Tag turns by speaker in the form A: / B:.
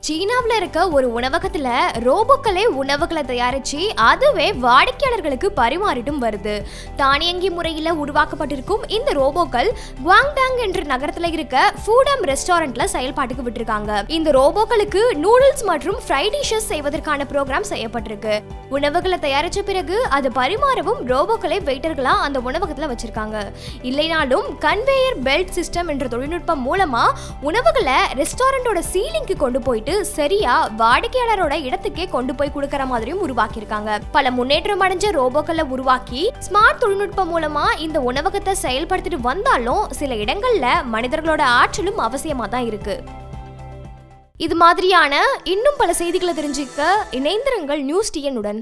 A: சீனாவில் இருக்க ஒரு உணவகத்துல ரோபோக்களே உணவுகளை தயாரிச்சு அதுவே வாடிக்கையாளர்களுக்கு பரிமாறிட்டும் வருது தானியங்கி முறையில் உருவாக்கப்பட்டிருக்கும் இந்த ரோபோக்கள் குவாங்டாங் என்ற நகரத்துல இருக்க ஃபூடம் ரெஸ்டாரண்ட்ல செயல்பாட்டுக்கு விட்டிருக்காங்க இந்த ரோபோக்களுக்கு நூடுல்ஸ் மற்றும் ஃப்ரை டிஷஸ் செய்வதற்கான ப்ரோக்ராம் செய்யப்பட்டிருக்கு உணவுகளை தயாரிச்ச பிறகு அது பரிமாறவும் ரோபோக்களை வெயிட்டர்களா அந்த உணவகத்துல வச்சிருக்காங்க இல்லைனாலும் கன்வேயர் பெல்ட் சிஸ்டம் என்ற தொழில்நுட்பம் மூலமா உணவுகளை ரெஸ்டாரண்டோட சீலிங்க்கு கொண்டு போயிட்டு சரியா வாடிக்கையாளரோட இடத்துக்கே கொண்டு போய் கொடுக்கற மாதிரியும் உருவாக்கியிருக்காங்க பல முன்னேற்றம் அடைஞ்ச ரோபோக்களை உருவாக்கி ஸ்மார்ட் தொழில்நுட்பம் மூலமா இந்த உணவகத்தை செயல்படுத்திட்டு வந்தாலும் சில இடங்கள்ல மனிதர்களோட ஆற்றலும் அவசியமா தான் இருக்கு இது மாதிரியான இன்னும் பல செய்திகளை தெரிஞ்சுக்க இணைந்திருங்கள் நியூஸ் டிஎன் உடன்